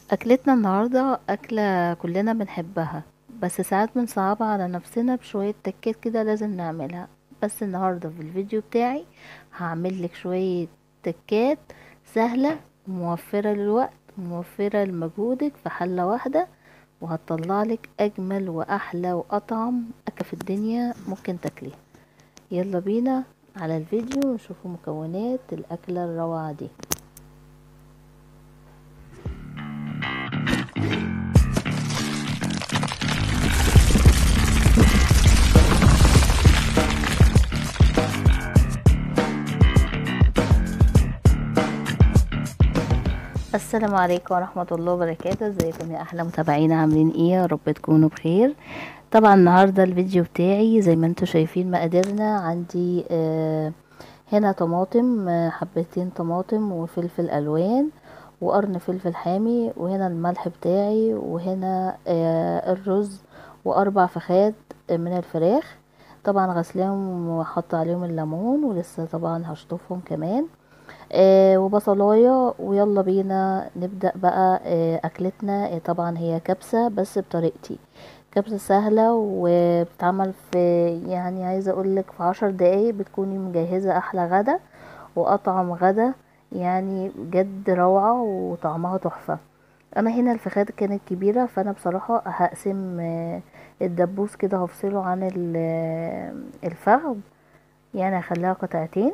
أكلتنا النهاردة أكلة كلنا بنحبها بس ساعات بنصعبها على نفسنا بشوية تكات كده لازم نعملها بس النهاردة في الفيديو بتاعي هعمل لك شوية تكات سهلة موفرة للوقت موفرة لمجهودك في حلة واحدة وهتطلع لك أجمل وأحلى وأطعم أكلة في الدنيا ممكن تاكليها يلا بينا على الفيديو نشوفوا مكونات الأكلة الروعة دي السلام عليكم ورحمة الله وبركاته ازيكم يا احلى متابعين عاملين ايه يا رب تكونوا بخير طبعا النهاردة الفيديو بتاعي زي ما انتم شايفين مقاديرنا عندي آه هنا طماطم آه حبتين طماطم وفلفل الوان وقرن فلفل حامي وهنا الملح بتاعي وهنا آه الرز واربع فخاد من الفراخ طبعا غسلاهم وحط عليهم الليمون ولسه طبعا هشطفهم كمان آه وبصلايه ويلا بينا نبدا بقى آه اكلتنا آه طبعا هي كبسه بس بطريقتي كبسه سهله وبتتعمل في يعني عايزه اقولك في عشر دقايق بتكوني مجهزه احلى غدا واطعم غدا يعني بجد روعه وطعمها تحفه انا هنا الفخاد كانت كبيره فانا بصراحه هقسم الدبوس كده هفصله عن الفخذ يعني هخليها قطعتين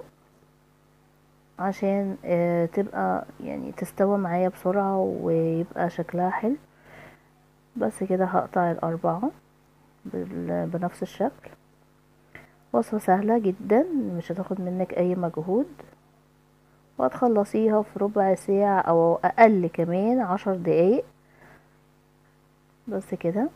عشان آه تبقى يعني تستوى معايا بسرعة ويبقى شكلها حلو بس كده هقطع الأربعة بنفس الشكل وصفة سهلة جدا مش هتاخد منك أي مجهود وهتخلصيها في ربع ساعة أو أقل كمان عشر دقايق بس كده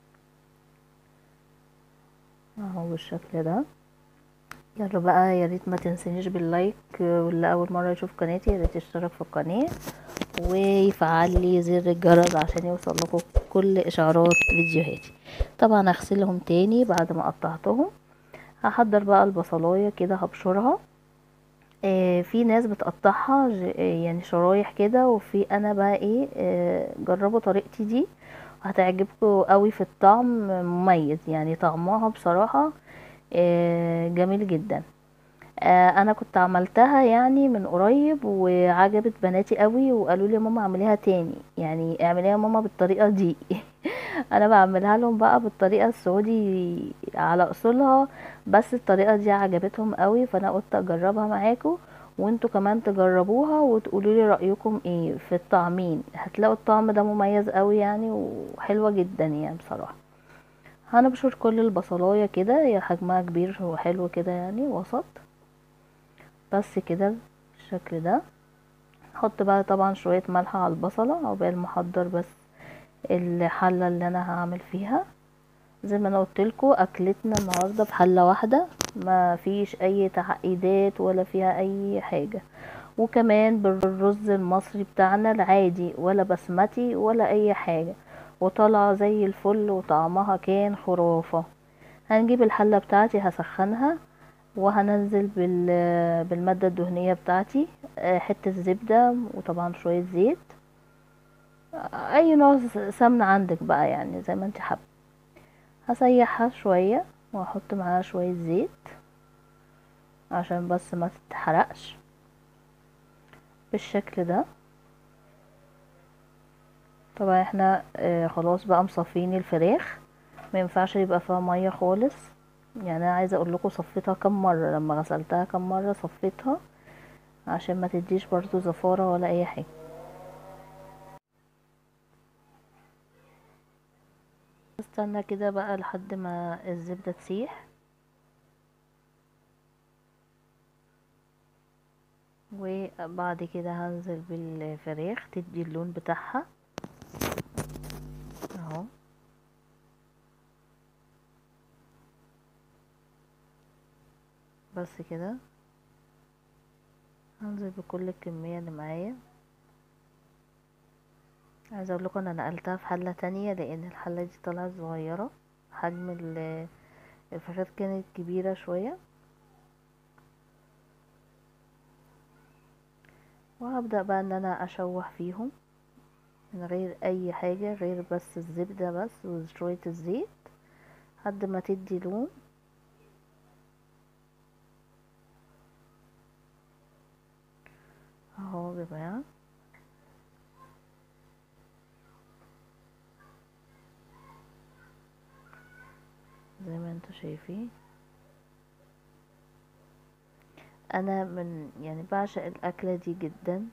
اهو بالشكل ده يلا بقى يا ريت ما تنسونيش باللايك واللي اول مره يشوف قناتي يا ريت يشترك في القناه ويفعل لي زر الجرس عشان يوصل لكم كل اشعارات فيديوهاتي طبعا اغسلهم تاني بعد ما قطعتهم هحضر بقى البصلايه كده هبشرها آه في ناس بتقطعها يعني شرايح كده وفي انا بقى ايه آه جربوا طريقتي دي هتعجبكم قوي في الطعم مميز يعني طعمها بصراحه جميل جدا انا كنت عملتها يعني من قريب وعجبت بناتي قوي وقالوا لي ماما اعمليها تاني يعني اعمليها ماما بالطريقه دي انا بعملها لهم بقى بالطريقه السعودي على اصولها بس الطريقه دي عجبتهم قوي فانا قلت اجربها معاكم وانتوا كمان تجربوها وتقولوا لي رايكم ايه في الطعمين هتلاقوا الطعم ده مميز قوي يعني وحلوه جدا يعني بصراحه هنبشر كل البصلايه كده هي حجمها كبير وحلو كده يعني وسط بس كده بالشكل ده نحط بقى طبعا شويه ملح على البصله عقبال ما احضر بس الحله اللي انا هعمل فيها زي ما انا قلتلكوا اكلتنا النهارده في حله واحده ما فيش اي تعقيدات ولا فيها اي حاجه وكمان بالرز المصري بتاعنا العادي ولا بسمتي ولا اي حاجه وطالعه زي الفل وطعمها كان خرافه هنجيب الحله بتاعتي هسخنها وهنزل بالماده الدهنيه بتاعتي حته زبده وطبعا شويه زيت اي نوع سمنه عندك بقى يعني زي ما انت حابه هسيحها شويه واحط معاها شويه زيت عشان بس ما تتحرقش بالشكل ده طبعا احنا اه خلاص بقى مصفين الفراخ ما ينفعش يبقى فيها ميه خالص يعني انا عايزه اقول لكم صفيتها كم مره لما غسلتها كم مره صفيتها عشان ما تديش برضو زفاره ولا اي حاجه استنى كده بقى لحد ما الزبده تسيح وبعد كده هنزل بالفراخ تدي اللون بتاعها اهو بس كده هنزل بكل الكمية اللي معايا عايزة اقول لكم انا نقلتها في حلة تانية لان الحلة دي طلعت صغيرة حجم الفخاد كانت كبيرة شوية وهبدأ بقى ان انا اشوح فيهم من غير اي حاجة غير بس الزبدة بس وشوية الزيت لحد ما تدي لون اهو يا جماعة زي ما انتوا شايفين انا من يعني بعشق الاكلة دي جدا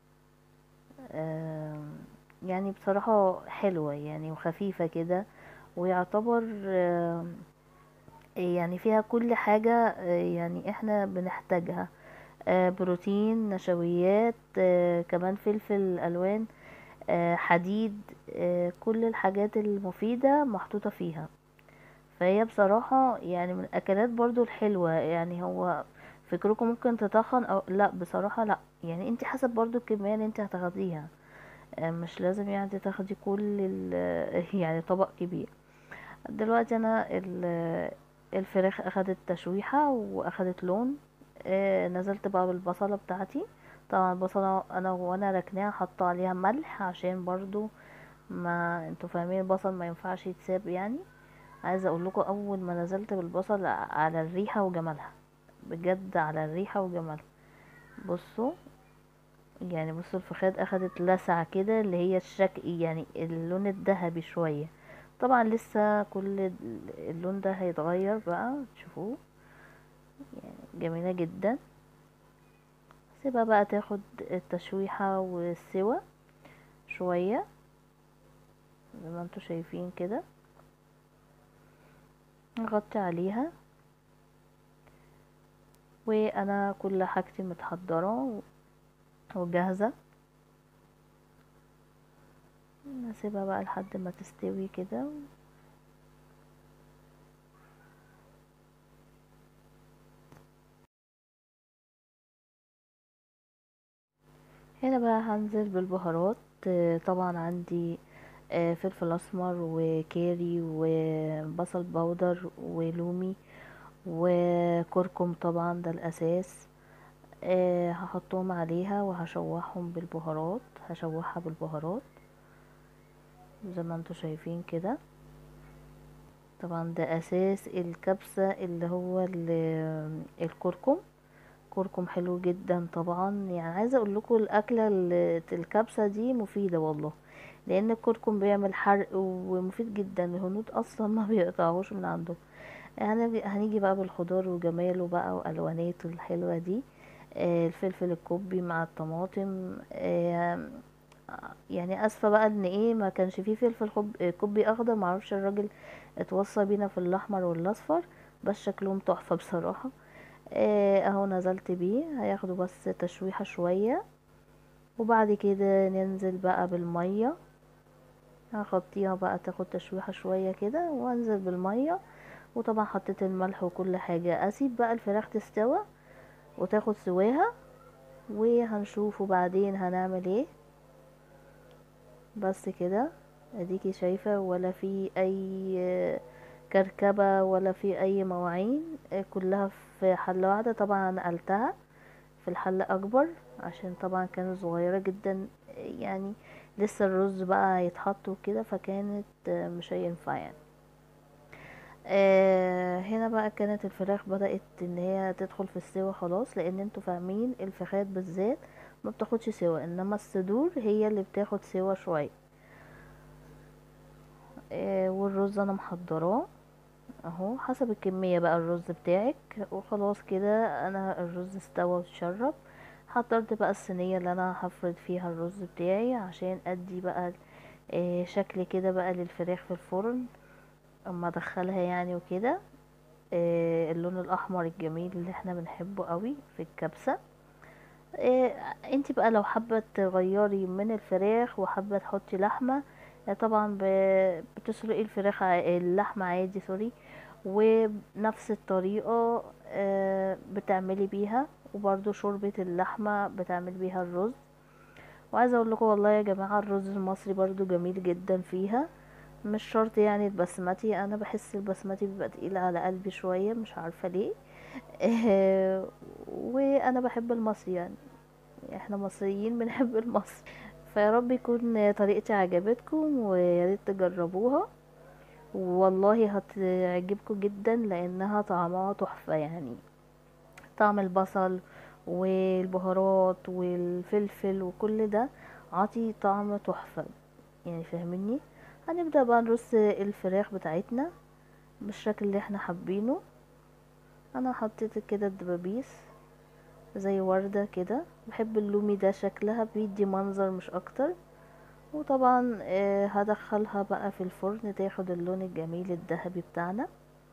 آم، يعني بصراحة حلوة يعني وخفيفة كده ويعتبر آم، يعني فيها كل حاجة آه، يعني احنا بنحتاجها آه، بروتين نشويات آه، كمان فلفل الوان آه، حديد آه، كل الحاجات المفيدة محطوطة فيها فهي بصراحة يعني من الأكلات برضو الحلوة يعني هو فكركم ممكن تتخن أو لا بصراحة لا يعني انت حسب برضو الكمية اللي انت هتاخديها آه، مش لازم يعني تاخدي كل ال- يعني طبق كبير دلوقتي انا ال- الفراخ اخدت تشويحة واخدت لون آه، نزلت بقى بالبصلة بتاعتي طبعا البصلة انا وانا ركناها حاطة عليها ملح عشان برضو ما انتوا فاهمين البصل ما ينفعش يتساب يعني عايزه اقول لكم اول ما نزلت بالبصل على الريحه وجمالها بجد على الريحه وجمالها بصوا يعني بصوا الفخاد اخدت لسعة كده اللي هي الشك يعني اللون الذهبي شويه طبعا لسه كل ال- اللون ده هيتغير بقى تشوفوه يعني جميله جدا سيبها بقى تاخد التشويحه والسوا شويه زي ما انتوا شايفين كده نغطي عليها وانا كل حاجتي متحضره وجاهزه نسيبها بقى لحد ما تستوي كده هنا بقى هنزل بالبهارات آه، طبعا عندي آه، فلفل اسمر وكاري وبصل بودر ولومي وكركم طبعا ده الاساس آه، هحطهم عليها وهشوحهم بالبهارات هشوحها بالبهارات زي ما انتوا شايفين كده طبعا ده اساس الكبسة اللي هو ال- الكركم كركم حلو جدا طبعا يعني عايزه اقول لكم الاكله ال- الكبسه دي مفيده والله لان الكركم بيعمل حرق ومفيد جدا الهنود اصلا ما بيقطعوش من عنده هنيجي, هنيجي بقى بالخضار وجماله بقى والواناته الحلوه دي آه، الفلفل الكوبي مع الطماطم آه، يعني اسفه بقى ان ايه ما كانش فيه فلفل خب- كوبي اخضر معرفش الراجل اتوصى بينا في الاحمر والاصفر بس شكلهم تحفه بصراحه آه، اهو نزلت بيه هياخدوا بس تشويحة شوية وبعد كده ننزل بقى بالمية هغطيها بقى تاخد تشويحة شوية كده وانزل بالمية وطبعا حطيت الملح وكل حاجة اسيب بقى الفراخ تستوى وتاخد سواها وهنشوفه بعدين هنعمل ايه بس كده اديكي شايفة ولا في اي آه، كركبة ولا في اي مواعين آه، كلها في حلة واحدة طبعا نقلتها في الحلة اكبر عشان طبعا كانت صغيرة جدا آه، يعني لسه الرز بقى هيتحط وكده فكانت آه، مش هينفع يعني آه هنا بقى كانت الفراخ بدأت ان هي تدخل في السوا خلاص لان انتوا فاهمين الفخاد بالذات ما بتاخدش سوا انما الصدور هي اللي بتاخد سوا شوية آه والرز انا محضراه اهو حسب الكمية بقى الرز بتاعك وخلاص كده انا الرز استوى واتشرب حضرت بقى الصينية اللي انا هفرد فيها الرز بتاعي عشان ادي بقى آه شكل كده بقى للفراخ في الفرن اما ادخلها يعني وكده آه اللون الاحمر الجميل اللي احنا بنحبه قوي في الكبسة آه انت بقى لو حابة تغيري من الفراخ وحابة تحطي لحمة آه طبعا ب- بتسلقي الفراخ ع- اللحمة عادي سوري ونفس الطريقة آه بتعملي بيها وبرضو شوربة اللحمة بتعمل بيها الرز وعايزة اقول لكم والله يا جماعة الرز المصري برضو جميل جدا فيها مش شرط يعني البسمتي انا بحس البسمتي بيبقى تقيل على قلبي شوية مش عارفة ليه آه، وانا بحب المصري يعني احنا مصريين بنحب المصري فيا رب يكون طريقتي عجبتكم ويا ريت تجربوها والله هتعجبكم جدا لانها طعمها تحفه يعني طعم البصل والبهارات والفلفل وكل ده عطي طعم تحفه يعني فاهميني هنبدا بقى نرص الفراخ بتاعتنا بالشكل اللي احنا حابينه انا حطيت كده الدبابيس زي وردة كده بحب اللومي ده شكلها بيدي منظر مش اكتر وطبعا آه هدخلها بقى في الفرن تاخد اللون الجميل الذهبي بتاعنا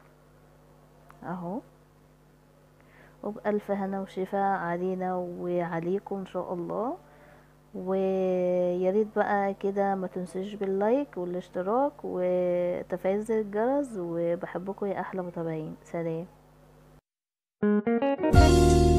اهو وبألف هنا وشفا علينا وعليكم ان شاء الله وياريت بقى كده ما تنسوش باللايك والاشتراك وتفعيل زر الجرس وبحبكم يا احلى متابعين سلام